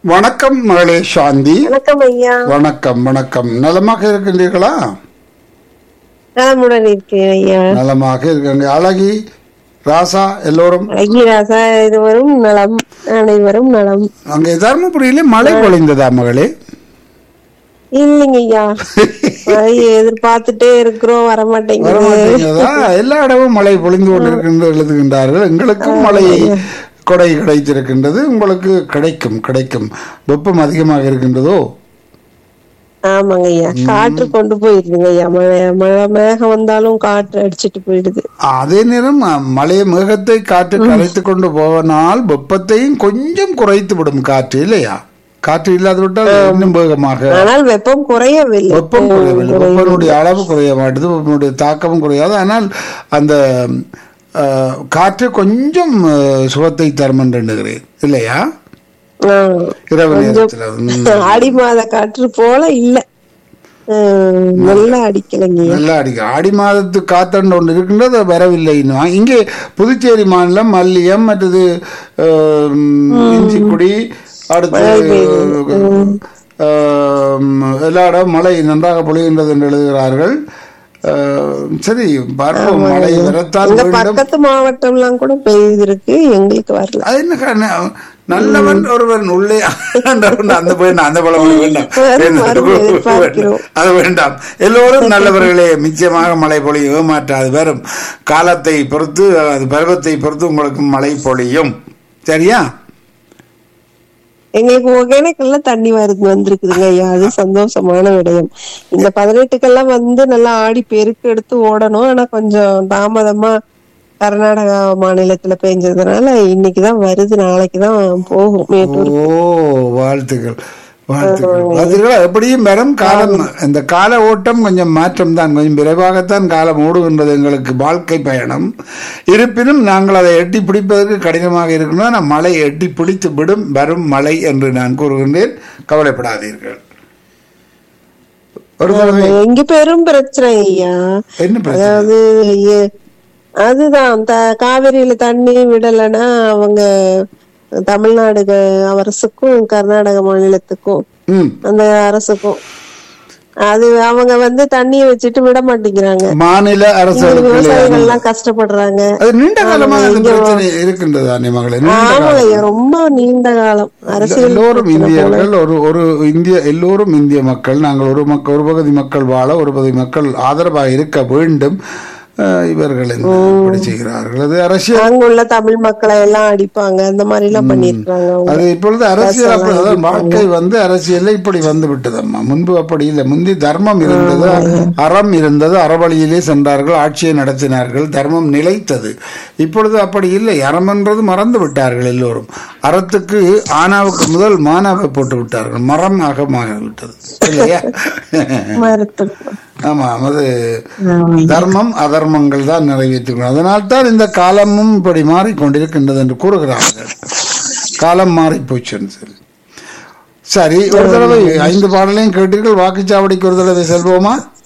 வணக்கம் மகளே சாந்தி வணக்கம் ஐயா வணக்கம் வணக்கம் நலமாக இருக்கின்றீர்களா நலமுடன் இருக்கேன் ஐயா நலமாக இருக்கின்ற அழகி ராசா எல்லோரும் அகிராசா இதுவரும் நலம் அனைவரும் நலம் அங்கே தருமபுரியிலே மழை பொழிந்ததா மகளே இல்லைங்க ஐயா மழையை எதிர்பார்த்துட்டே இருக்கிறோம் வர மாட்டேங்குது வரமாட்டேங்கிறதா எல்லா இடமும் மழை பொழிந்து கொண்டிருக்கின்ற எழுதுகின்றார்கள் எங்களுக்கும் மழை கொடை கிடைத்திருக்கின்றது உங்களுக்கு கிடைக்கும் கிடைக்கும் வெப்பம் அதிகமாக இருக்கின்றதோ ஆமாங்க ஐயா காற்று கொண்டு போயிருதுங்க ஐயா மழை மழை மேகம் வந்தாலும் காற்று அடிச்சிட்டு போயிடுது அதே நேரம் அ, மழை மேகத்தை காற்று கரைத்து கொண்டு போவனால் வெப்பத்தையும் கொஞ்சம் குறைத்து விடும் காற்று இல்லையா காற்று இல்லாது விட்டால் இன்னும் வேகமாக ஆனால் வெப்பம் குறையவில்லை வெப்பம் குறையவில்லை வெப்பனுடைய அளவு குறைய மாட்டுது வெப்பனுடைய தாக்கமும் குறையாது ஆனால் அந்த அ, காற்று கொஞ்சம் அ, சுகத்தை தரும் என்று எண்ணுகிறேன் இல்லையா ஆ. இரவு நேரத்தில் ம். ஆடி மாத காற்று போல இல்ல ஆஹ், நல்லா அடிக்கலைங்க ஐயா நல்லா அடிக்கும் ஆடி மாதத்து காத்தண்டு ஒன்று இருக்கின்றது அது வரவில்லை இன்னும் இங்கே புதுச்சேரி மாநிலம் மல்லியம் மற்றது ஆஹ், இஞ்சிக்குடி அடுத்து ஆஹ், எல்லா இடம் மழை நன்றாக பொழிகின்றது என்று எழுதுகிறார்கள் ஆஹ், சரி பார்ப்போம் மழை வரத்தான் எங்க வேண்டும் பக்கத்து மாவட்டம் எல்லாம் கூட பெய்திருக்கு எங்களுக்கு வரல அது என்ன காரணம்? நல்லவன் ஒருவன் உள்ளே ஆண்டவன் அந்த வேண்டாம் அந்த பழம் வேண்டாம் வரும், வரும், வேண்டாம். எதிர்பார்க்கிறோம். அது வேண்டாம் எல்லோரும் நல்லவர்களே நிச்சயமாக மழை பொழியும் ஏமாற்றாது வரும் காலத்தை பொறுத்து அது பருவத்தை பொறுத்து உங்களுக்கு மழை பொழியும் சரியா எங்களுக்கு ஒகேனக்கல்ல தண்ணி வருது வந்திருக்குதுங்க ஐயா அது சந்தோஷமான விடயம் இந்த பதினெட்டுக்கெல்லாம் வந்து நல்லா ஆடி பெருக்கு எடுத்து ஓடணும் ஆனா கொஞ்சம் தாமதமா கர்நாடகா மாநிலத்துல பெஞ்சதுனால இன்னைக்குதான் வருது நாளைக்குதான் போகும் மேட்டூர் ஓ வாழ்த்துக்கள் வாழ்த்துக்கள் பார்த்தீர்களா எப்படியும் வரும் காலம் இந்த கால ஓட்டம் கொஞ்சம் மாற்றம் தான் கொஞ்சம் விரைவாகத்தான் காலம் ஓடுகின்றது எங்களுக்கு வாழ்க்கை பயணம் இருப்பினும் நாங்கள் அதை எட்டி பிடிப்பதற்கு கடினமாக இருக்கணும் ஆனால் மழை எட்டி பிடித்து விடும் வரும் மழை என்று நான் கூறுகின்றேன் கவலைப்படாதீர்கள் ஒரு தடவை எங்க பெரும் பிரச்சனை ஐயா என்ன பிரச்சனை அதாவது எ- அதுதான் த- காவிரியில தண்ணி விடலைன்னா அவங்க தமிழ்நாடு க- அரசுக்கும் கர்நாடக மாநிலத்துக்கும் ம் அந்த அரசுக்கும் அது அவங்க வந்து தண்ணிய வச்சுட்டு விட மாட்டேங்கிறாங்க மாநில அரசுகளுக்கு விவசாயிகள் எல்லாம் கஷ்டப்படுறாங்க அது நீண்ட காலமாக அந்த பிரச்சனை இருக்கின்றது அன்னை மகளே நீண்ட ஆமாங்க ஐயா ரொம்ப நீண்ட காலம் அரசியல் எல்லோரும் இந்தியர்கள் ஒரு ஒரு இந்திய எல்லோரும் இந்திய மக்கள் நாங்கள் ஒரு மக்கள் ஒரு பகுதி மக்கள் வாழ ஒரு பகுதி மக்கள் ஆதரவாக இருக்க வேண்டும் அஹ், இவர்கள் என்ன இப்படி செய்கிறார்கள் அது அரசியல் அங்குள்ள தமிழ் மக்களை எல்லாம் அடிப்பாங்க அந்த மாதிரி எல்லாம் பண்ணிருக்காங்க அவங்க அது இப்பொழுது அரசியல் அப்படி அதான் வாழ்க்கை வந்து அரசியல்ல இப்படி வந்து விட்டதம்மா முன்பு அப்படி இல்லை முந்தி தர்மம் இருந்தது அறம் இருந்தது அறவழியிலே சென்றார்கள் ஆட்சியை நடத்தினார்கள் தர்மம் நிலைத்தது இப்பொழுது அப்படி இல்லை அறம் என்றது மறந்து விட்டார்கள் எல்லோரும் அறத்துக்கு ஆனாவுக்கு முதல் மானாவை போட்டு விட்டார்கள் மரம் ஆக விட்டது இல்லையா மறுத்து ஆமாம் அது தர்மம் அதர்மங்கள் தான் நிறைவேற்றிக்கணும் அதனால் தான் இந்த காலமும் இப்படி மாறிக்கொண்டிருக்கின்றது என்று கூறுகிறார்கள் காலம் மாறி போச்சுன்னு சொல்லி சரி ஒரு தடவை ஐந்து பாடலையும் கேட்டீர்கள் வாக்குச்சாவடிக்கு ஒரு தடவை செல்வோமா